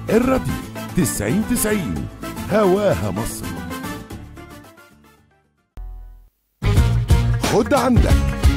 الراديو 90 90 هواها مصر خد عندك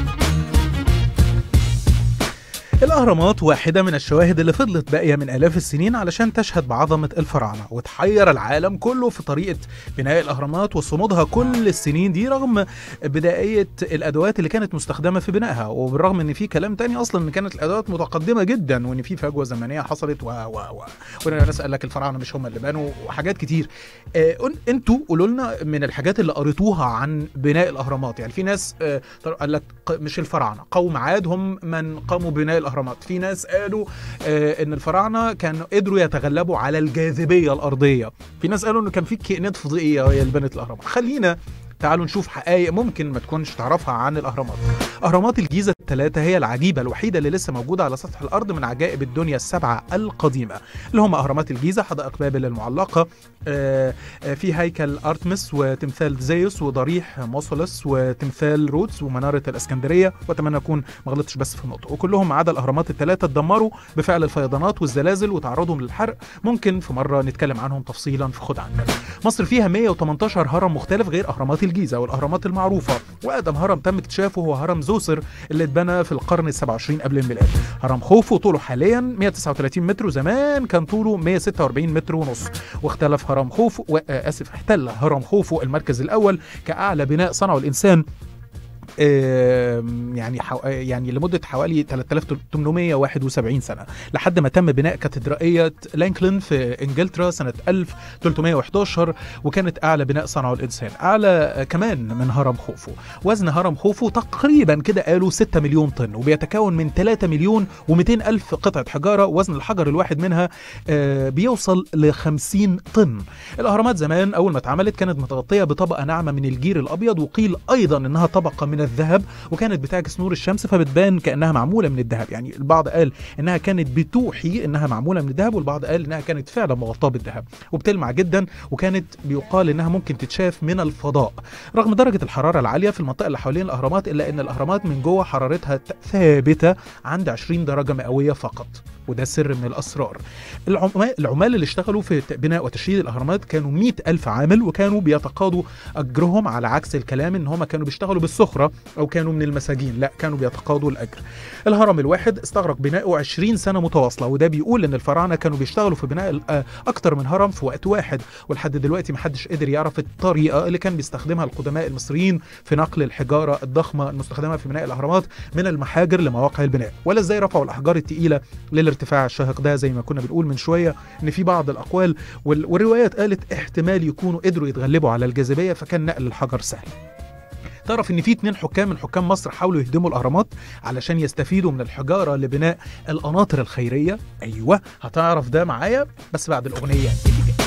الأهرامات واحدة من الشواهد اللي فضلت باقية من آلاف السنين علشان تشهد بعظمة الفراعنة وتحير العالم كله في طريقة بناء الأهرامات وصمودها كل السنين دي رغم بدائية الأدوات اللي كانت مستخدمة في بنائها وبالرغم إن في كلام تاني أصلا إن كانت الأدوات متقدمة جدا وإن في فجوة زمنية حصلت و و و وإن الناس قال لك الفراعنة مش هم اللي بنوا وحاجات كتير آه أن- انتوا قولوا لنا من الحاجات اللي قريتوها عن بناء الأهرامات يعني في ناس آه قال لك ق- مش الفراعنة قوم عاد هم من قاموا بناء الأهرامات في ناس قالوا آه ان الفراعنه كانوا قدروا يتغلبوا على الجاذبيه الارضيه في ناس قالوا ان كان في كائنات فضائيه هي اللي بنت الاهرامات خلينا تعالوا نشوف حقائق ممكن ما تكونش تعرفها عن الاهرامات اهرامات الجيزه الثلاثه هي العجيبه الوحيده اللي لسه موجوده على سطح الارض من عجائب الدنيا السبعه القديمه اللي هم اهرامات الجيزه حدائق بابل المعلقه آه، آه، في هيكل ارتمس وتمثال زيوس وضريح موسولس وتمثال رودز ومناره الاسكندريه واتمنى اكون ما غلطتش بس في النطق وكلهم ما عدا الاهرامات الثلاثه اتدمروا بفعل الفيضانات والزلازل وتعرضهم للحرق ممكن في مره نتكلم عنهم تفصيلا في خد عندك مصر فيها 118 هرم مختلف غير اهرامات الجيزه والاهرامات المعروفه واقدم هرم تم اكتشافه هو هرم زوسر اللي اتبنى في القرن ال 27 قبل الميلاد هرم خوفو طوله حاليا 139 متر وزمان كان طوله 146 متر ونص واختلف هرم خوفو و- آه، اسف احتل هرم خوفو المركز الاول كاعلى بناء صنعه الانسان آم، يعني حو... يعني لمده حوالي 3871 سنه لحد ما تم بناء كاتدرائيه لانكلين في انجلترا سنه 1311 وكانت اعلى بناء صنعه الانسان اعلى آه، كمان من هرم خوفو وزن هرم خوفو تقريبا كده قالوا 6 مليون طن وبيتكون من 3 مليون و200 الف قطعه حجاره وزن الحجر الواحد منها آه، بيوصل ل 50 طن الاهرامات زمان اول ما اتعملت كانت متغطيه بطبقه ناعمه من الجير الابيض وقيل ايضا انها طبقه من الذهب وكانت بتعكس نور الشمس فبتبان كانها معموله من الذهب يعني البعض قال انها كانت بتوحي انها معموله من الذهب والبعض قال انها كانت فعلا مغطاه بالذهب وبتلمع جدا وكانت بيقال انها ممكن تتشاف من الفضاء رغم درجه الحراره العاليه في المنطقه اللي حوالين الاهرامات الا ان الاهرامات من جوه حرارتها ت- ثابته عند 20 درجه مئويه فقط وده سر من الاسرار العمال, العمال اللي اشتغلوا في ت- بناء وتشييد الاهرامات كانوا 100 الف عامل وكانوا بيتقاضوا اجرهم على عكس الكلام ان هم كانوا بيشتغلوا بالسخره او كانوا من المساجين لا كانوا بيتقاضوا الاجر الهرم الواحد استغرق بناؤه 20 سنه متواصله وده بيقول ان الفراعنه كانوا بيشتغلوا في بناء ال- آه، اكتر من هرم في وقت واحد ولحد دلوقتي محدش قدر يعرف الطريقه اللي كان بيستخدمها القدماء المصريين في نقل الحجاره الضخمه المستخدمه في بناء الاهرامات من المحاجر لمواقع البناء ولا ازاي رفعوا الاحجار الثقيله للارتفاع الشاهق ده زي ما كنا بنقول من شويه ان في بعض الاقوال وال- والروايات قالت احتمال يكونوا قدروا يتغلبوا على الجاذبيه فكان نقل الحجر سهل تعرف ان في اتنين حكام من حكام مصر حاولوا يهدموا الاهرامات علشان يستفيدوا من الحجاره لبناء القناطر الخيريه ايوه هتعرف ده معايا بس بعد الاغنيه اللي جاية.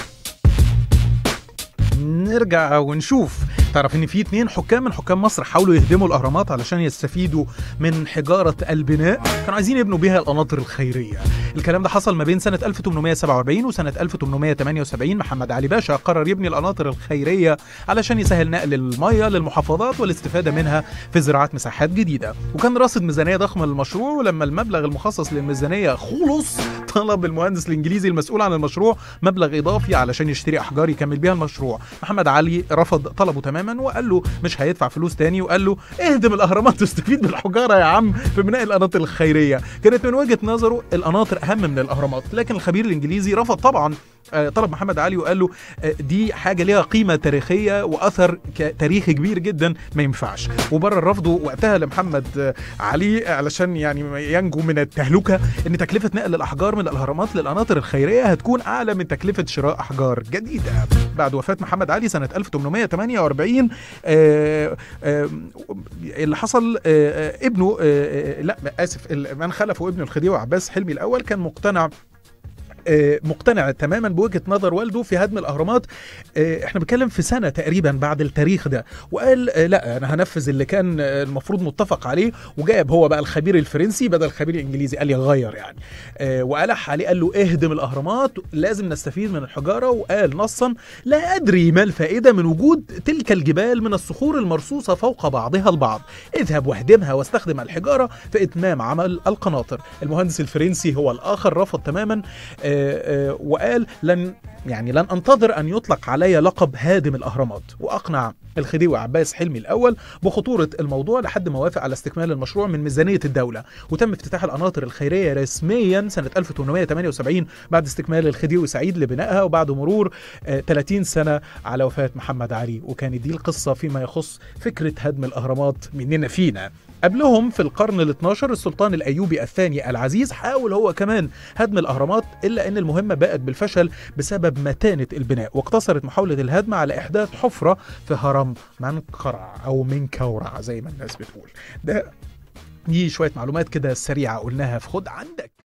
نرجع ونشوف تعرف ان في اتنين حكام من حكام مصر حاولوا يهدموا الاهرامات علشان يستفيدوا من حجاره البناء كانوا عايزين يبنوا بيها القناطر الخيريه الكلام ده حصل ما بين سنه 1847 وسنه 1878 محمد علي باشا قرر يبني القناطر الخيريه علشان يسهل نقل الميه للمحافظات والاستفاده منها في زراعه مساحات جديده وكان راصد ميزانيه ضخمه للمشروع ولما المبلغ المخصص للميزانيه خلص طلب المهندس الانجليزي المسؤول عن المشروع مبلغ اضافي علشان يشتري احجار يكمل بيها المشروع محمد علي رفض طلبه تماما وقال له مش هيدفع فلوس تاني وقال له اهدم الاهرامات واستفيد بالحجاره يا عم في بناء القناطر الخيريه كانت من وجهه نظره القناطر اهم من الاهرامات لكن الخبير الانجليزي رفض طبعا آه، طلب محمد علي وقال له آه، دي حاجه ليها قيمه تاريخيه واثر ك- تاريخي كبير جدا ما ينفعش وبرر رفضه وقتها لمحمد آه، علي علشان يعني ينجو من التهلكه ان تكلفه نقل الاحجار من الاهرامات للقناطر الخيريه هتكون اعلى من تكلفه شراء احجار جديده بعد وفاه محمد علي سنه 1848 آه، آه، اللي حصل آه، آه، ابنه آه، آه، لا اسف ال- من خلفه ابنه الخديوي عباس حلمي الاول كان مقتنع آه، مقتنع تماما بوجهه نظر والده في هدم الاهرامات آه، احنا بنتكلم في سنه تقريبا بعد التاريخ ده وقال آه، لا انا هنفذ اللي كان آه، المفروض متفق عليه وجاب هو بقى الخبير الفرنسي بدل الخبير الانجليزي قال يغير يعني آه، والح عليه قال له اهدم الاهرامات لازم نستفيد من الحجاره وقال نصا لا ادري ما الفائده من وجود تلك الجبال من الصخور المرصوصه فوق بعضها البعض اذهب واهدمها واستخدم الحجاره في اتمام عمل القناطر المهندس الفرنسي هو الاخر رفض تماما آه، آه، آه، وقال لن يعني لن انتظر ان يطلق علي لقب هادم الاهرامات واقنع الخديوي عباس حلمي الاول بخطوره الموضوع لحد ما وافق على استكمال المشروع من ميزانيه الدوله وتم افتتاح القناطر الخيريه رسميا سنه 1878 بعد استكمال الخديوي سعيد لبنائها وبعد مرور آه، 30 سنه على وفاه محمد علي وكانت دي القصه فيما يخص فكره هدم الاهرامات مننا فينا قبلهم في القرن ال 12 السلطان الايوبي الثاني العزيز حاول هو كمان هدم الاهرامات الا ان المهمه باءت بالفشل بسبب متانه البناء واقتصرت محاوله الهدم على احداث حفره في هرم منقرع او منكورع زي ما الناس بتقول ده دي شويه معلومات كده سريعه قلناها في خد عندك